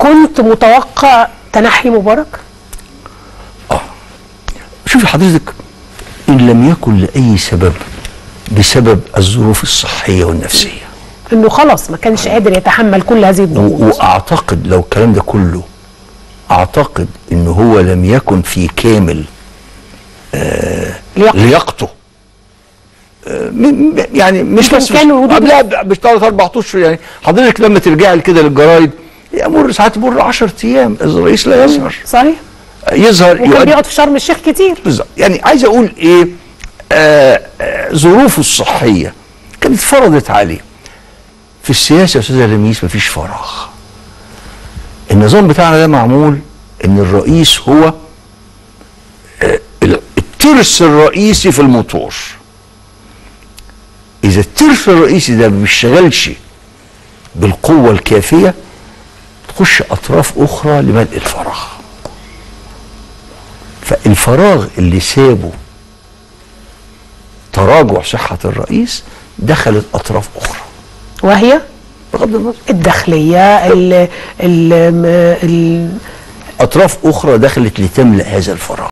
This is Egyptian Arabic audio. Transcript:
كنت متوقع تنحي مبارك شوفي حضرتك ان لم يكن لاي سبب بسبب الظروف الصحيه والنفسيه انه خلاص ما كانش قادر يتحمل كل هذه و- الضغوط واعتقد لو الكلام ده كله اعتقد ان هو لم يكن في كامل ليقظة. لياقته آه، م- م- يعني مش يمكن بس كان وجود قبلها مش ثلاث اربع اشهر يعني حضرتك لما ترجعي كده للجرايد يمر ساعات يمر 10 ايام الرئيس لا يظهر صحيح يظهر وكان يؤدي- بيقعد في شرم الشيخ كتير بالظبط يعني عايز اقول ايه آه آه ظروفه الصحيه كانت فرضت عليه في السياسه يا استاذ لميس مفيش فراغ النظام بتاعنا ده معمول ان الرئيس هو آه ال- الترس الرئيسي في الموتور اذا الترس الرئيسي ده ما بيشتغلش بالقوه الكافيه تخش اطراف اخرى لملء الفراغ فالفراغ اللي سابه تراجع صحة الرئيس دخلت أطراف أخرى وهي بغض النظر الداخليه ال ال ال أطراف أخرى دخلت لتملأ هذا الفراغ